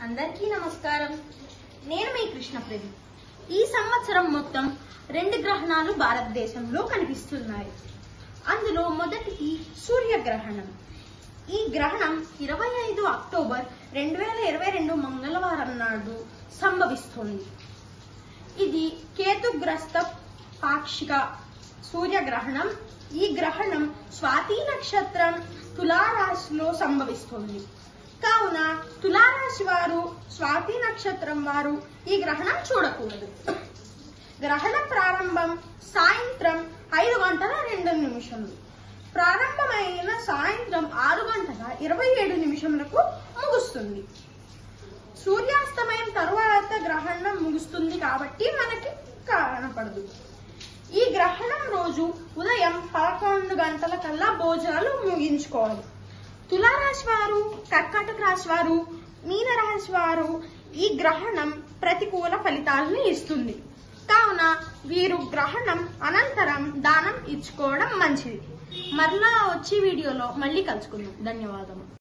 అందరికీ నమస్కారం నేను మీ కృష్ణ ప్రదీప్ ఈ సంవత్సరం మొత్తం రెండు గ్రహణాలు భారతదేశంలో కనిపిస్తున్నాయి అందులో మొదటిది సూర్యగ్రహణం ఈ గ్రహణం ఇరవై ఐదు అక్టోబర్ రెండు వేల ఇరవై రెండు మంగళవారం నాడు సంభవిస్తుంది ఇది కేతుగ్రస్త పాక్షిక సూర్యగ్రహణం ఈ గ్రహణం స్వాతి నక్షత్రం తులారాశిలో సంభవిస్తుంది కావున తులారాశి వారు స్వాతి నక్షత్రం వారు ఈ గ్రహణం చూడకూడదు గ్రహణ ప్రారంభం సాయంత్రం ఐదు గంటల రెండు నిమిషములు ప్రారంభమైన సాయంత్రం ఆరు గంటల ఇరవై ఏడు నిమిషములకు ముగుస్తుంది సూర్యాస్తమయం తరువాత గ్రహణం ముగుస్తుంది కాబట్టి మనకి కనపడదు ఈ గ్రహణం రోజు ఉదయం పదకొండు గంటల కల్లా భోజనాలు ముగించుకోవాలి తులారాశి వారు కర్కాటక రాశి వారు మీన రాశి వారు ఈ గ్రహణం ప్రతికూల ఫలితాలను ఇస్తుంది కావున వీరు గ్రహణం అనంతరం దానం ఇచ్చుకోవడం మంచిది మరలా వచ్చే వీడియోలో మళ్ళీ కలుసుకుందాం ధన్యవాదములు